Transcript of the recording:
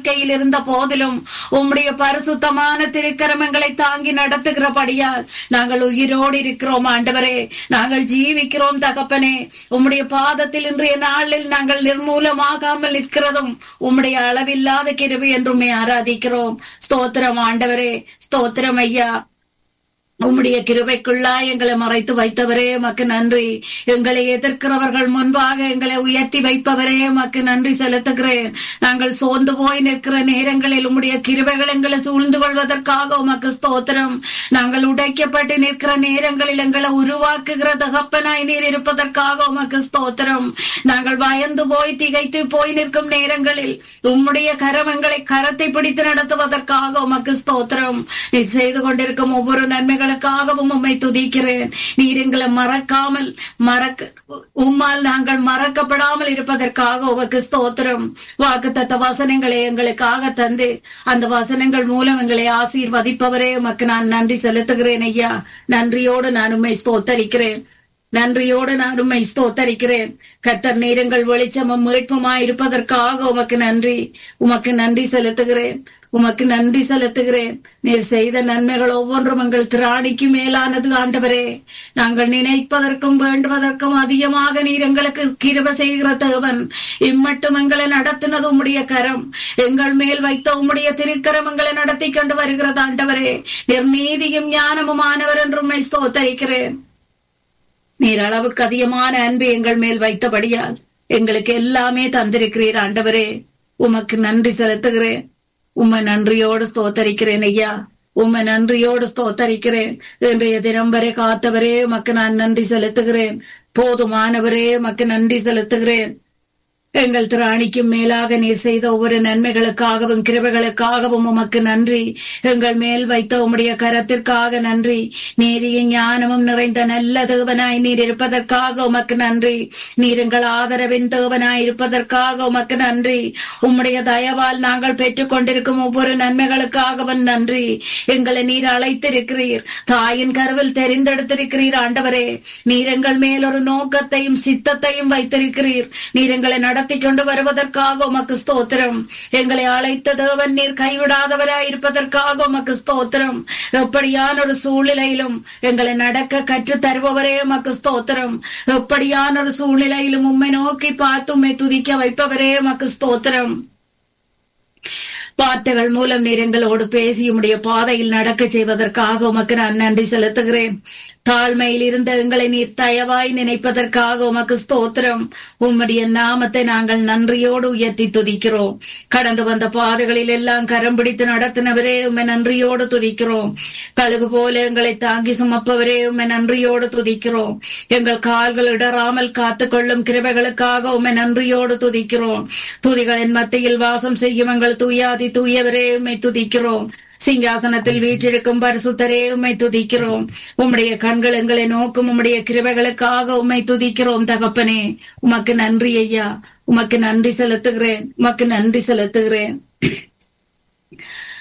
வாழ்க்கையில் இருந்த போதிலும் உம்முடைய பரிசுத்தமான திருக்கரமங்களை தாங்கி நடத்துகிறபடியால் நாங்கள் உயிரோடு இருக்கிறோம் ஆண்டவரே நாங்கள் ஜீவிக்கிறோம் தகப்பனே உம்முடைய பாதத்தில் இன்றைய நாளில் நாங்கள் நிர்மூலமாகாமல் நிற்கிறதும் உம்முடைய அளவில்லாத கிருபை என்றுமே ஆராதிக்கிறோம் ஸ்தோத்திரம் ஆண்டவரே ஸ்தோத்திரம் ஐயா உம்முடைய கிருபைக்குள்ளாய் எங்களை மறைத்து வைத்தவரே மக்கு நன்றி எங்களை எதிர்க்கிறவர்கள் முன்பாக எங்களை உயர்த்தி வைப்பவரே மக்கு நன்றி செலுத்துகிறேன் நாங்கள் சோர்ந்து போய் நிற்கிற நேரங்களில் உம்முடைய கிருபைகள் எங்களை சூழ்ந்து கொள்வதற்காக உமக்கு ஸ்தோத்திரம் நாங்கள் உடைக்கப்பட்டு நிற்கிற நேரங்களில் எங்களை உருவாக்குகிற தகப்பனாய் நீர் இருப்பதற்காக உமக்கு ஸ்தோத்திரம் நாங்கள் பயந்து போய் திகைத்து போய் நிற்கும் நேரங்களில் உம்முடைய கரம் எங்களை கரத்தை பிடித்து நடத்துவதற்காக உமக்கு ஸ்தோத்திரம் நீர் செய்து கொண்டிருக்கும் ஒவ்வொரு நன்மைகளுக்காகவும் உம்மை துதிக்கிறேன் நீர் எங்களை மறக்காமல் மறக்க உம்மால் நாங்கள் மறக்கப்படாமல் இருப்பதற்காக உமக்கு ஸ்தோத்திரம் வாக்குத்தத்த வசனங்களை எங்களுக்காக தந்து அந்த வசனங்கள் மூலம் எங்களை ஆசீர்வதிப்பவரே உமக்கு நான் நன்றி செலுத்துகிறேன் ஐயா நன்றியோடு நான் உம்மை ஸ்தோத்தரிக்கிறேன் நன்றியோடு நான் உம்மை ஸ்தோத்தரிக்கிறேன் கத்தர் நேரங்கள் வெளிச்சமும் மீட்புமாய் இருப்பதற்காக உமக்கு நன்றி உமக்கு நன்றி செலுத்துகிறேன் உமக்கு நன்றி செலுத்துகிறேன் நீர் செய்த நன்மைகள் ஒவ்வொன்றும் எங்கள் திராணிக்கு மேலானது ஆண்டவரே நாங்கள் நினைப்பதற்கும் வேண்டுவதற்கும் அதிகமாக நீர் எங்களுக்கு கிருப செய்கிற தேவன் இம்மட்டும் எங்களை நடத்தினது உம்முடைய கரம் எங்கள் மேல் வைத்த உம்முடைய திருக்கரம் எங்களை நடத்தி கொண்டு வருகிறது ஆண்டவரே நீர் நீதியும் ஞானமுமானவர் என்று உம்மை ஸ்தோத்தரிக்கிறேன் நீர் அளவுக்கு அதிகமான அன்பு எங்கள் மேல் வைத்தபடியால் எங்களுக்கு எல்லாமே தந்திருக்கிறீர் ஆண்டவரே உமக்கு நன்றி செலுத்துகிறேன் உம்மை நன்றியோடு ஸ்தோத்தரிக்கிறேன் ஐயா உம்மை நன்றியோடு ஸ்தோத்தரிக்கிறேன் இன்றைய தினம் வரை காத்தவரே உமக்கு நான் நன்றி செலுத்துகிறேன் போதுமானவரே உமக்கு நன்றி செலுத்துகிறேன் எங்கள் திராணிக்கும் மேலாக நீர் செய்த ஒவ்வொரு நன்மைகளுக்காகவும் கிருபைகளுக்காகவும் உமக்கு நன்றி எங்கள் மேல் வைத்த உம்முடைய கரத்திற்காக நன்றி நீதியும் ஞானமும் நிறைந்த நல்ல தேவனாய் நீர் இருப்பதற்காக உமக்கு நன்றி நீர் எங்கள் ஆதரவின் தேவனாய் இருப்பதற்காக உமக்கு நன்றி உம்முடைய தயவால் நாங்கள் பெற்றுக் கொண்டிருக்கும் ஒவ்வொரு நன்மைகளுக்காகவும் நன்றி எங்களை நீர் அழைத்திருக்கிறீர் தாயின் கருவில் தெரிந்தெடுத்திருக்கிறீர் ஆண்டவரே நீர் எங்கள் மேல் ஒரு நோக்கத்தையும் சித்தத்தையும் வைத்திருக்கிறீர் நீர் எங்களை நடத்தி கொண்டு வருவதற்காக உமக்கு ஸ்தோத்திரம் எங்களை அழைத்த தேவன் நீர் கைவிடாதவராய் இருப்பதற்காக உமக்கு ஸ்தோத்திரம் எப்படியான ஒரு சூழ்நிலையிலும் எங்களை நடக்க கற்று தருபவரே உமக்கு ஸ்தோத்திரம் எப்படியான ஒரு சூழ்நிலையிலும் உம்மை நோக்கி பார்த்து உம்மை துதிக்க வைப்பவரே உமக்கு ஸ்தோத்திரம் வார்த்தைகள் மூலம் நீர் எங்களோடு பேசி உம்முடைய பாதையில் நடக்க செய்வதற்காக உமக்கு நான் நன்றி செலுத்துகிறேன் தாழ்மையில் இருந்த எங்களை நீர் தயவாய் நினைப்பதற்காக உமக்கு ஸ்தோத்திரம் உம்முடைய நாமத்தை நாங்கள் நன்றியோடு உயர்த்தி துதிக்கிறோம் கடந்து வந்த பாதைகளில் எல்லாம் கரம் பிடித்து நடத்தினவரே உம்மை நன்றியோடு துதிக்கிறோம் கழுகு போல எங்களை தாங்கி சுமப்பவரே உம்மை நன்றியோடு துதிக்கிறோம் எங்கள் கால்கள் இடராமல் காத்துக்கொள்ளும் கிருபைகளுக்காக உம்மை நன்றியோடு துதிக்கிறோம் துதிகளின் மத்தியில் வாசம் செய்யும் எங்கள் தூயாதி தூயவரே உம்மை துதிக்கிறோம் சிங்காசனத்தில் வீற்றிருக்கும் பரிசுத்தரே உம்மை துதிக்கிறோம் உம்முடைய கண்கள் எங்களை நோக்கும் உம்முடைய கிருபைகளுக்காக உம்மை துதிக்கிறோம் தகப்பனே உமக்கு நன்றி ஐயா உமக்கு நன்றி செலுத்துகிறேன் உமக்கு நன்றி செலுத்துகிறேன்